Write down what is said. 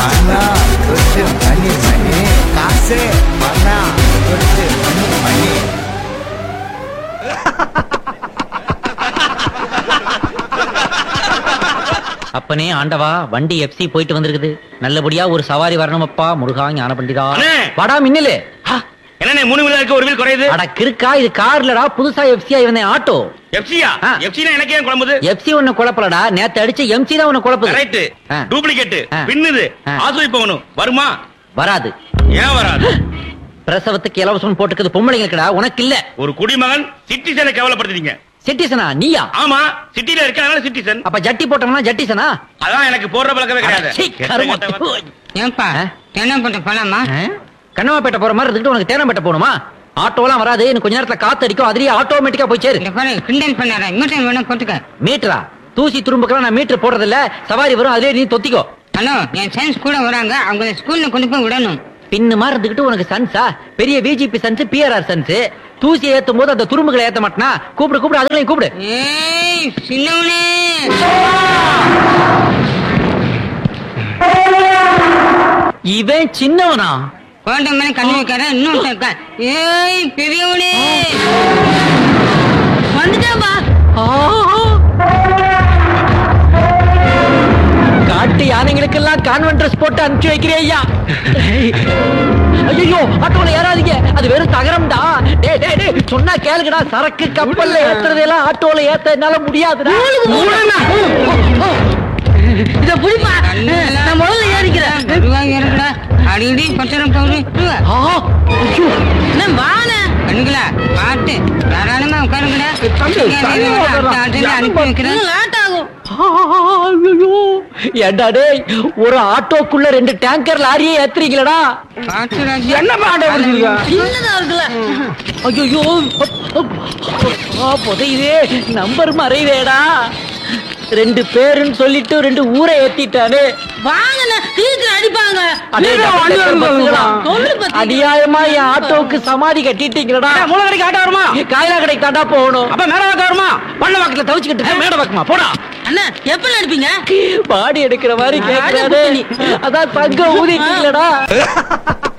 பணம் கொட்டு மணி மணி காசு பணம் கொட்டு மணி மணி அப்பனே ஆண்டவா வண்டி எஃப்சி போயிட்டு வந்திருக்குது நல்லபடியா ஒரு சவாரி வரணும் அப்பா முருகா ஞான பண்டிதா அண்ணே! வாடா மின்னலு என்னண்ணே மூணு வீலர் இருக்கு ஒரு வீல் குறையுது அட கிறுக்கா இது கார்லடா புதுசா எஃப்சி வந்தேன் ஆட்டோ எஃப்சியா ஆ. எஃப்சினா எனக்கு ஏன் குழம்புது எஃப்சி ஒண்ணு குழப்பலடா நேத்து அடிச்ச எம்சி தான் உன்னை குழப்புது கரெக்ட் ஆ. டூப்ளிகேட் ஆ. பின்னுது ஆ. ஆசுவை போகணும் வருமா வராது ஏன் வராது பிரசவத்துக்கு இலவசம் போட்டுக்குது பொம்பளைங்களுக்குடா உனக்கு இல்ல ஒரு குடிமகன் சிட்டிசனை கேவலப்படுத்துறீங்க சிட்டிசனா நீயா ஆமா சிட்டில இருக்க அதனால சிட்டிசன் அப்ப ஜட்டி போட்டோம்னா ஜட்டிசனா அதான் எனக்கு போடுற பழக்கமே கிடையாது சீ, கருமம். கெட்ட கெட்ட வார்த்தை. ஏன்பா ஆ? என்ன பண்ண போலாமா ஆ? கண்ணமாப்பேட்டை போற மாதிரி இருந்துட்டு உனக்கு தேனம்பேட்டை போகணுமா ஆட்டோலாம் வராது இன்னும் கொஞ்ச நேரத்துல காத்து அடிக்கும் அதுலயே ஆட்டோமேட்டிக்கா போய் சேரு இந்த பாரு கிண்டல் பண்ணார மீட்டர் வேணா போட்டுக்க மீட்டரா தூசி துரும்புக்கெல்லாம் நான் மீட்டர் போடுறது இல்ல சவாரி வரும் அதுலயே நீ தொத்திக்கோ ஹலோ என் சயின்ஸ் கூட வராங்க அவங்கள ஸ்கூல்ல கொண்டு போய் விடணும் பின்னு மாதிரி இருந்துகிட்டு உனக்கு சன்ஸா பெரிய விஜிபி சன்ஸ் பிஆர்ஆர் சன்ஸ் தூசி ஏத்தும் போது அந்த துரும்புகளை ஏத்த மாட்டனா கூப்பிடு கூப்பிடு அதுகளையும் கூப்பிடு ஏய் சின்னவனே இவன் சின்னவனா குழந்தை மேல கண்ணு வைக்காத இன்னும் இருக்கா ஏய் பெரியவனே வந்துட்டாப்பா காட்டு யானைகளுக்கெல்லாம் கான்வென்ட் ட்ரெஸ் போட்டு அனுப்பிச்சு வைக்கிறே ஐயா ஐயோ ஆட்டோல ஏறாதீங்க அது வெறும் தகரம்டா டேய் டேய் டேய் சொன்னா கேளுங்கடா சரக்கு கப்பல்ல ஏத்துறதெல்லாம் ஆட்டோல ஏத்த என்னால முடியாதுடா இத புடிப்பா நான் முதல்ல ஏறிக்கிறேன் ரூபாய் ஏறுடா அடிக்கடி பத்திரம் போகுது ஆ, ஐயோ, நான் வான கண்ணுங்களா பாட்டு தாராளமா உட்காருங்கடா தம்பி, தள்ளி அடுத்த ஆட்டில அனுப்பி வைக்கிறேன் லேட் ஆகும் ஆ, ஐயோ. ஏன்டா டேய் ஒரு ஆட்டோக்குள்ள ரெண்டு டேங்கர் லாரியே ஏத்துறீங்களடா பாட்டு ராஜா என்ன பாட்டு வச்சிருக்க? சின்னதா இருக்குல்ல ஐயோ புதையுதே நம்பர் மறைவேடா ரெண்டு பேருன்னு சொல்லிட்டு ரெண்டு ஊரை ஏத்திட்டானே வாங்கண்ணா சீக்கிரம் அடிப்பாங்க சொல்லு பத்தி. அநியாயமா என் ஆட்டோவுக்கு சமாதி கட்டிட்டீங்களடா மூல கடைக்கு ஆட்டோ வருமா காயலா கடைக்கு தாண்டா போகணும் அப்ப மேட வாக்க வருமா பள்ள வாக்குல தவிச்சுக்கிட்டு இருக்க, மேட வாக்குமா போடா அண்ணா எப்ப அடிப்பீங்க பாடி எடுக்கிற மாதிரி கேட்கறாரு அதான் தங்க ஊதிட்டீங்களடா